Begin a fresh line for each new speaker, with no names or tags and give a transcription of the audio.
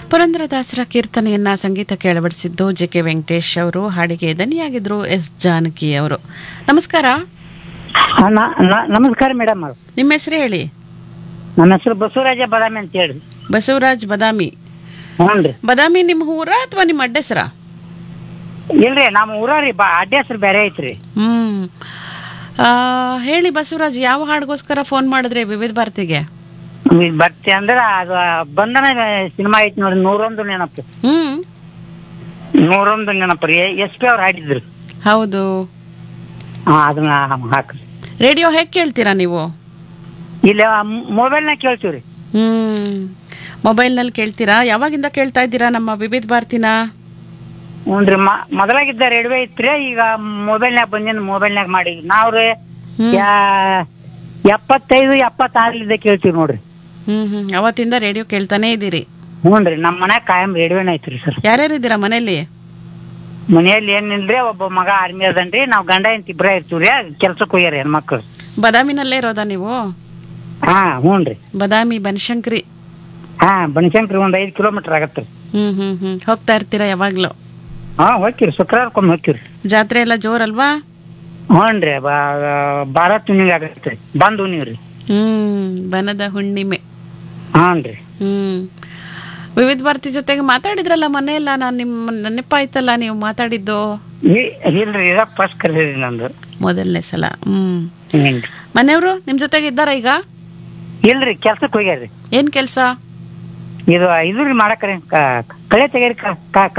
ಪುರಂದರದಾಸರ ಕೀರ್ತನೆಯನ್ನ ಸಂಗೀತಕ್ಕೆ ಅಳವಡಿಸಿದ್ದು ಜೆ ಕೆ ವೆಂಕಟೇಶ್ ಅವರು ಹಾಡಿಗೆ ದನಿಯಾಗಿದ್ರು ಎಸ್ ಜಾನಕಿ ಅವರು ನಮಸ್ಕಾರ
ಆ, ನ- ನ- ನಮಸ್ಕಾರ ಮೇಡಮ್ ಅವ್ರು
ನಿಮ್ಮ ಹೆಸರು ಹೇಳಿ
ನನ್ನ ಹೆಸರು ಬಸವರಾಜ ಬದಾಮಿ ಅಂತ ಹೇಳಿ
ಬಸವರಾಜ್ ಬದಾಮಿ
ಹ್ಞೂ
ಬದಾಮಿ ನಿಮ್ಮ ಊರ ಅಥವಾ ನಿಮ್ಮ ಅಡ್ಡೆಸರ
ಇಲ್ರಿ ನಮ್ಮ ಊರಾರಿ ಬಾ ಅಡ್ಡ ಹೆಸರು ಬೇರೆ ಐತ್ರಿ
ಹ್ಮ್ ಆ, ಹೇಳಿ ಬಸವರಾಜ್ ಯಾವ ಹಾಡಿಗೋಸ್ಕರ ಫೋನ್ ಮಾಡಿದ್ರಿ ವಿವಿಧ ಭಾರತಿಗೆ
ಇದ್ ಬರ್ತಿ ಅಂದ್ರ ಅದು ಬಂಧನ ಸಿನಿಮಾ ಐತಿ ನೋಡಿ ನೂರೊಂದು ನೆನಪು
ಹ್ಮ್
ನೂರೊಂದು ನೆನಪು ರೀ ಎಸ್ ಪಿ ಅವ್ರು ಹಾಡಿದ್ರು
ಹೌದು
ಹಾ ಅದನ್ನ ಹಾಕ್ರಿ
ರೇಡಿಯೋ ಹೇಗೆ ಕೇಳ್ತೀರಾ ನೀವು
ಇಲ್ಲಿ ಮೊಬೈಲ್ನಾಗ ಕೇಳ್ತೀವ್ರಿ
ಹ್ಮ್ ಮೊಬೈಲ್ನಲ್ಲಿ ಕೇಳ್ತೀರಾ ಯಾವಾಗಿಂದ ಕೇಳ್ತಾ ಇದ್ದೀರಾ ನಮ್ಮ ವಿವಿಧ ಭಾರತಿನ
ಹ್ಞೂನ್ರಿ ಮ- ಮೊದಲಾಗಿದ್ದ ರೇಡಿಯೋ ಐತ್ರಿ ಈಗ ಮೊಬೈಲ್ನಾಗ ಬಂದಿನ ಮೊಬೈಲ್ನಾಗ ಮಾಡಿದ್ವಿ ನಾವ್ರಿ
ಹ್ಮ್.
ಯಾ- ಎಪ್ಪತ್ತೈದು ಎಪ್ಪತ್ತಾರಲಿಂದ ಕೇಳ್ತೀವಿ ನೋಡ್ರಿ
ಹ್ಮ್ ಹ್ಮ್ ಅವತ್ತಿಂದ ರೇಡಿಯೋ ಕೇಳ್ತಾನೆ ಇದ್ದೀರಿ
ಹ್ಞೂನ್ರಿ ನಮ್ಮ ಮನ್ಯಾಗ ಕಾಯಂ ರೇಡಿಯೋನ ಐತ್ರಿ ಸರ್
ಯಾರ್ಯಾರು ಇದ್ದೀರಾ ಮನೇಲಿ
ಮನೆಯಲ್ಲಿ ಏನಿಲ್ರಿ ಒಬ್ಬ ಮಗ ಆರ್ಮಿ ಅದನ್ರಿ ನಾವ್ ಗಂಡ ಹೆಂಡತಿ ಇಬ್ರ ಇರ್ತೀವ್ರಿ ಕೆಲ್ಸಕ್ಕೆ ಹೋಗ್ಯಾರ ಹೆಣ್ಮಕ್ಳು
ಬದಾಮಿನಲ್ಲೇ ಇರೋದಾ ನೀವು
ಹಾ ಹ್ಞೂನ್ರಿ
ಬದಾಮಿ ಬನಶಂಕರಿ
ಹಾ ಬನಶಂಕರಿ ಒಂದ್ ಐದ್ ಕಿಲೋಮೀಟರ್ ಆಗತ್ರಿ
ಹ್ಮ್ ಹ್ಮ್ ಹ್ಮ್ ಹೋಗ್ತಾ ಇರ್ತೀರಾ ಯಾವಾಗ್ಲೂ
ಹಾ ಹೋಗ್ತೀರಿ ಶುಕ್ರವಾರಕ್ಕೊಮ್ಮೆ ಹೋಗ್ತೀವ್ರಿ
ಜಾತ್ರೆ ಎಲ್ಲ ಜೋರಲ್ವಾ
ಹ್ಞೂನ್ರಿ ಬಾ- ಭಾರತ್ ಹುಣ್ಣಿಮೆ ಆಗತ್ರಿ ಬಂದ್ ಹುಣ್ಣಿಮೆ ರೀ
ಹ್ಮ್ ಬನದ ಹುಣ್ಣಿಮೆ
ಹ್ಞೂನ್ರಿ
ಹ್ಮ್ ವಿವಿಧ ಭಾರತಿ ಜೊತೆಗೆ ಮಾತಾಡಿದ್ರಲ್ಲ ಮನೆಯಲ್ಲ ನಾನು ನಿಮ್ಮ ನೆನಪಾಯ್ತಲ್ಲ ನೀವು ಮಾತಾಡಿದ್ದು
ಈ- ಇಲ್ರಿ ಇದ ಫಸ್ಟ್ ಕರೀರಿ ನಂದು
ಮೊದಲನೇ ಸಲ ಹ್ಮ್
ಹ್ಞೂನ್ರಿ
ಮನೆಯವರು ನಿಮ್ ಜೊತೆಗೆ ಇದ್ದಾರಾ ಈಗ
ಇಲ್ರಿ ಕೆಲ್ಸಕ್ಕೆ ಹೋಗ್ಯಾರ್ರಿ
ಏನ್ ಕೆಲ್ಸ
ಇದು ಇದು ರೀ ಮಾಡಕ್ರಿ ಕ- ಕಳೆ ತೆಗೀರಿ ಕ- ಕ-